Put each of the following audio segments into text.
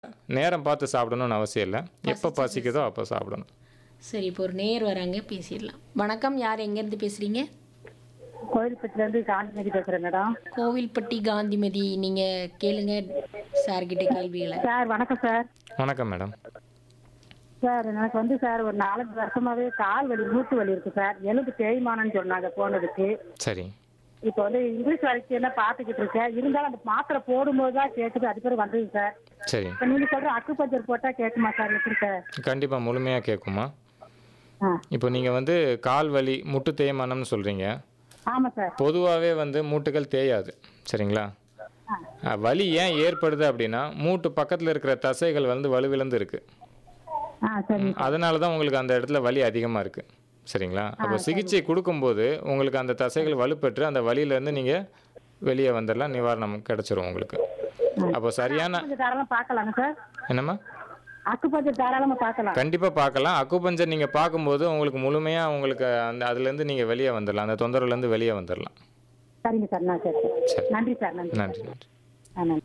நேரம் பார்த்து சாப்பிடணும்னு அவசியம் இல்லை எப்போ பசிக்குதோ அப்போ சாப்பிடணும் சரி இப்போ ஒரு நேர் வராங்க பேசிடலாம் வணக்கம் யார் எங்கேருந்து பேசுகிறீங்க கோயில்பட்டிலேருந்து காந்திமதி பேசுகிறேன் மேடம் கோவில்பட்டி காந்திமதி நீங்கள் கேளுங்க சார்கிட்ட கேள்விகளை சார் வணக்கம் சார் வணக்கம் மேடம் சார் எனக்கு வந்து சார் ஒரு நாலஞ்சு வருஷமாவே கால் வலி மூட்டு வலி இருக்கு சார் எலும்பு தேய்மானம்னு சொன்னாங்க போனதுக்கு சரி இப்போ வந்து இங்கிலீஷ் வரைக்கும் என்ன பார்த்துக்கிட்டு இருக்கேன் இருந்தாலும் அந்த மாத்திரை போடும்போது தான் கேட்குது அது பேர் வந்தது சார் சரி இப்போ நீங்க சொல்ற அக்குப்பஞ்சர் போட்டால் கேட்குமா சார் எப்படி சார் கண்டிப்பாக முழுமையாக கேட்குமா ஆ இப்போ நீங்கள் வந்து கால் வலி முட்டு தேய்மானம்னு சொல்கிறீங்க ஆமாம் சார் பொதுவாகவே வந்து மூட்டுகள் தேயாது சரிங்களா அஹ், வலி ஏன் ஏற்படுது அப்படின்னா மூட்டு பக்கத்தில் இருக்கிற தசைகள் வந்து வலுவிழந்து இருக்குது ஆ சரி அதனால தான் உங்களுக்கு அந்த இடத்துல வலி அதிகமாக இருக்குது சரிங்களா அப்போ சிகிச்சை கொடுக்கும்போது உங்களுக்கு அந்த தசைகள் வலுப்பெற்று அந்த வலியிலேருந்து நீங்கள் வெளியே வந்துடலாம் நிவாரணம் கிடைச்சிரும் உங்களுக்கு அப்போ சரியான கொஞ்சம் தாராளமாக பார்க்கலாங்க சார் என்னம்மா அக்குப்பஞ்சர் தாராளமாக பார்க்கலாம் கண்டிப்பாக பார்க்கலாம் அக்குபஞ்சர் நீங்கள் பார்க்கும்போது உங்களுக்கு முழுமையாக உங்களுக்கு அந்த அதுலேருந்து நீங்கள் வெளியே வந்துடலாம் அந்த தொந்தரவுலேருந்து வெளியே வந்துடலாம் சரிங்க சார் நான் சரி சார் சரி நன்றி சார் நன்றி நன்றி நன்றி ஆ நன்றி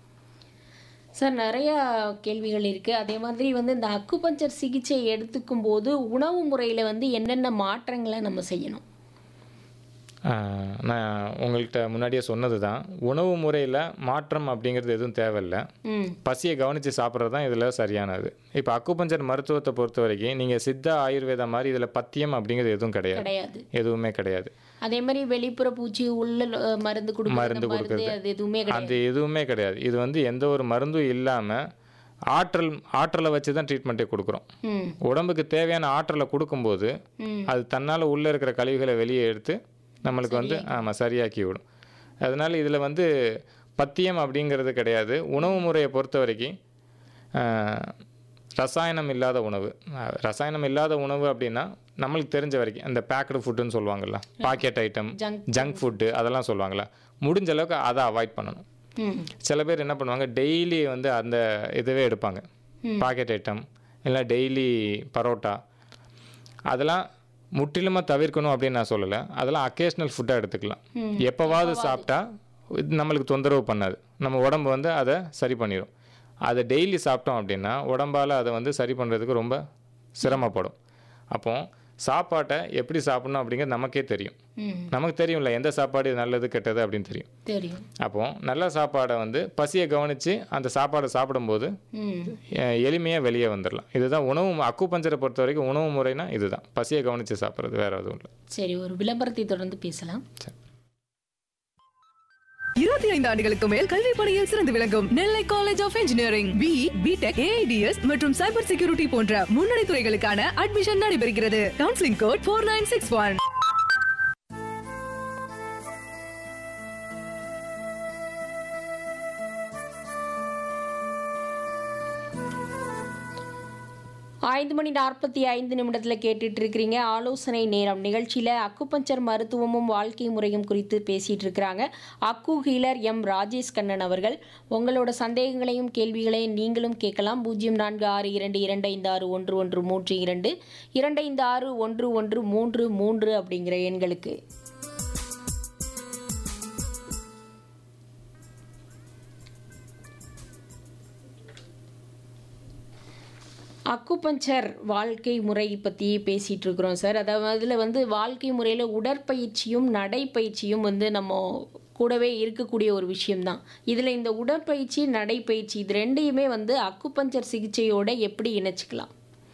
சார் நிறையா கேள்விகள் இருக்குது அதே மாதிரி வந்து இந்த அக்குபஞ்சர் சிகிச்சை எடுத்துக்கும் போது உணவு முறையில் வந்து என்னென்ன மாற்றங்களை நம்ம செய்யணும் ஆஹ், நான் உங்கள்கிட்ட முன்னாடியே சொன்னது தான் உணவு முறையில் மாற்றம் அப்படிங்கிறது எதுவும் தேவையில்லை ம் பசியை கவனித்து சாப்பிட்றது தான் இதில் சரியானது இப்போ அக்குபஞ்சர் மருத்துவத்தை பொறுத்த வரைக்கும் நீங்கள் சித்தா ஆயுர்வேதா மாதிரி இதில் பத்தியம் அப்படிங்கிறது எதுவும் கிடையாது கிடையாது எதுவுமே கிடையாது அதே மாதிரி வெளிப்புற பூச்சி உள்ள அஹ், மருந்து கொடுக்குறது மருந்து மருந்து கொடுக்கறது. அது எதுவுமே கிடையாது அது எதுவுமே கிடையாது இது வந்து எந்த ஒரு மருந்தும் இல்லாமல் ஆற்றல் ஆற்றலை வச்சு தான் ட்ரீட்மெண்ட்டே கொடுக்குறோம் ம் உடம்புக்கு தேவையான ஆற்றலை கொடுக்கும்போது ம் அது தன்னால் உள்ளே இருக்கிற கழிவுகளை வெளியே எடுத்து நம்மளுக்கு வந்து ஆமாம் சரியாக்கி விடும் அதனால் இதில் வந்து பத்தியம் அப்படிங்கிறது கிடையாது உணவு முறையை பொறுத்த வரைக்கும் ஆஹ், ரசாயனம் இல்லாத உணவு ஆஹ், ரசாயனம் இல்லாத உணவு அப்படின்னா நம்மளுக்கு தெரிஞ்ச வரைக்கும் அந்த பேக்கடு ஃபுட்டுன்னு சொல்லுவாங்கள்ல packet item Junk junk food அதெல்லாம் சொல்லுவாங்கள்ல முடிஞ்ச அளவுக்கு அதை அவாய்ட் பண்ணணும் ம் சில பேர் என்ன பண்ணுவாங்க டெய்லி வந்து அந்த இதுவே எடுப்பாங்க பாக்கெட் ஐட்டம் இல்லை டெய்லி பரோட்டா அதெல்லாம் முற்றிலுமாக தவிர்க்கணும் அப்படின்னு நான் சொல்லலை அதெல்லாம் அக்கேஷ்னல் ஃபுட்டாக எடுத்துக்கலாம் எப்போவாவது சாப்பிட்டா இது நம்மளுக்கு தொந்தரவு பண்ணாது நம்ம உடம்பு வந்து அதை சரி பண்ணிடும் அதை டெய்லி சாப்பிட்டோம் அப்படின்னா உடம்பால் அதை வந்து சரி பண்ணுறதுக்கு ரொம்ப சிரமப்படும் அப்போ சாப்பாட்டை எப்படி சாப்பிடணும் அப்படிங்கிறது நமக்கே தெரியும் ம் நமக்கு தெரியும்ல எந்த சாப்பாடு நல்லது கெட்டது அப்படின்னு தெரியும் தெரியும் அப்போ நல்ல சாப்பாடை வந்து பசியை கவனித்து அந்த சாப்பாடை சாப்பிடும்போது ம் எளிமையாக வெளியே வந்துடலாம் இதுதான் உணவு மு- அக்குபஞ்சரை பொறுத்த வரைக்கும் உணவு முறைனா இதுதான் பசியை கவனித்து சாப்பிட்றது வேற எதுவும் இல்லை சரி ஒரு விளம்பரத்தை தொடர்ந்து பேசலாம் இருபத்தி ஐந்து ஆண்டுகளுக்கு மேல் கல்வி பணியில் சிறந்து விளங்கும் Nellai college of engineering B BTech AIDS மற்றும் சைபர் செக்யூரிட்டி போன்ற முன்னணி துறைகளுக்கான அட்மிஷன் நடைபெறுகிறது counselling code four nine six one ஐந்து மணி நாற்பத்தி ஐந்து நிமிடத்தில் கேட்டுட்டு இருக்கிறீங்க ஆலோசனை நேரம் நிகழ்ச்சியில் அக்குபஞ்சர் மருத்துவமும் வாழ்க்கை முறையும் குறித்து பேசிட்டு இருக்கிறாங்க அக்கு ஹீலர் எம் ராஜேஷ் கண்ணன் அவர்கள் உங்களோட சந்தேகங்களையும் கேள்விகளையும் நீங்களும் கேட்கலாம் பூஜ்ஜியம் நான்கு ஆறு இரண்டு இரண்டு ஐந்து ஆறு ஒன்று ஒன்று மூன்று இரண்டு இரண்டு ஐந்து ஆறு ஒன்று ஒன்று மூன்று மூன்று அப்படிங்கிற எண்களுக்கு அக்குபஞ்சர் வாழ்க்கை முறை பற்றி பேசிகிட்டு இருக்கிறோம் சார் அதாவது அதில் வந்து வாழ்க்கை முறையில் உடற்பயிற்சியும் நடைப்பயிற்சியும் வந்து நம்ம கூடவே இருக்கக்கூடிய ஒரு விஷயம்தான் இதில் இந்த உடற்பயிற்சி நடைப்பயிற்சி இது ரெண்டையுமே வந்து அக்குபஞ்சர் சிகிச்சையோட எப்படி இணைச்சிக்கலாம்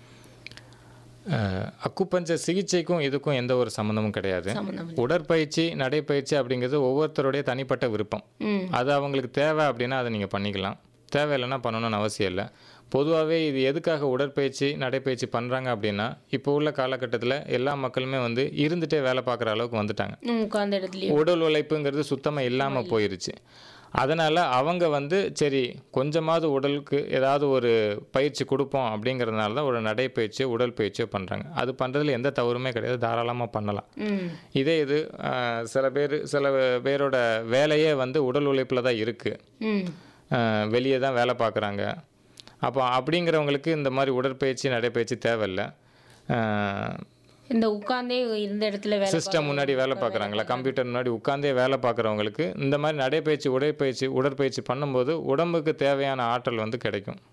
அஹ், அக்குபஞ்சர் சிகிச்சைக்கும் இதுக்கும் எந்த ஒரு சம்மந்தமும் கிடையாது சம்மந்தம் உடற்பயிற்சி நடைப்பயிற்சி அப்படிங்கிறது ஒவ்வொருத்தருடைய தனிப்பட்ட விருப்பம் ம் அது அவங்களுக்கு தேவை அப்படின்னா அதை நீங்கள் பண்ணிக்கலாம் தேவையில்லைன்னா பண்ணணும்னு அவசியம் இல்லை பொதுவாகவே இது எதுக்காக உடற்பயிற்சி நடைப்பயிற்சி பண்ணுறாங்க அப்படின்னா இப்போ உள்ள காலகட்டத்தில் எல்லா மக்களுமே வந்து இருந்துகிட்டே வேலை பார்க்குற அளவுக்கு வந்துட்டாங்க ம், உட்கார்ந்த இடத்துலயே உடல் உழைப்புங்கிறது சுத்தமாக இல்லாமல் போயிருச்சு அதனால் அவங்க வந்து சரி கொஞ்சமாவது உடலுக்கு ஏதாவது ஒரு பயிற்சி கொடுப்போம் அப்படிங்கிறதுனால தான் ஒரு நடைப்பயிற்சியோ உடல் பயிற்சியோ பண்ணுறாங்க அது பண்ணுறதுல எந்த தவறுமே கிடையாது தாராளமாக பண்ணலாம் ம் இதே இது ஆஹ், சில பேர் சில பேரோட வேலையே வந்து உடல் உழைப்பில் தான் இருக்குது ம் வெளியே தான் வேலை பார்க்குறாங்க அப்போ அப்படிங்கிறவங்களுக்கு இந்த மாதிரி உடற்பயிற்சி நடைப்பயிற்சி தேவையில்லை ஆஹ், இந்த உட்கார்ந்தே இருந்த இடத்துல வேலை சிஸ்டம் முன்னாடி வேலை பார்க்குறாங்களா கம்ப்யூட்டர் முன்னாடி உட்காந்தே வேலை பார்க்குறவங்களுக்கு இந்த மாதிரி நடைப்பயிற்சி உடற்பயிற்சி உடற்பயிற்சி பண்ணும்போது உடம்புக்கு தேவையான ஆற்றல் வந்து கிடைக்கும்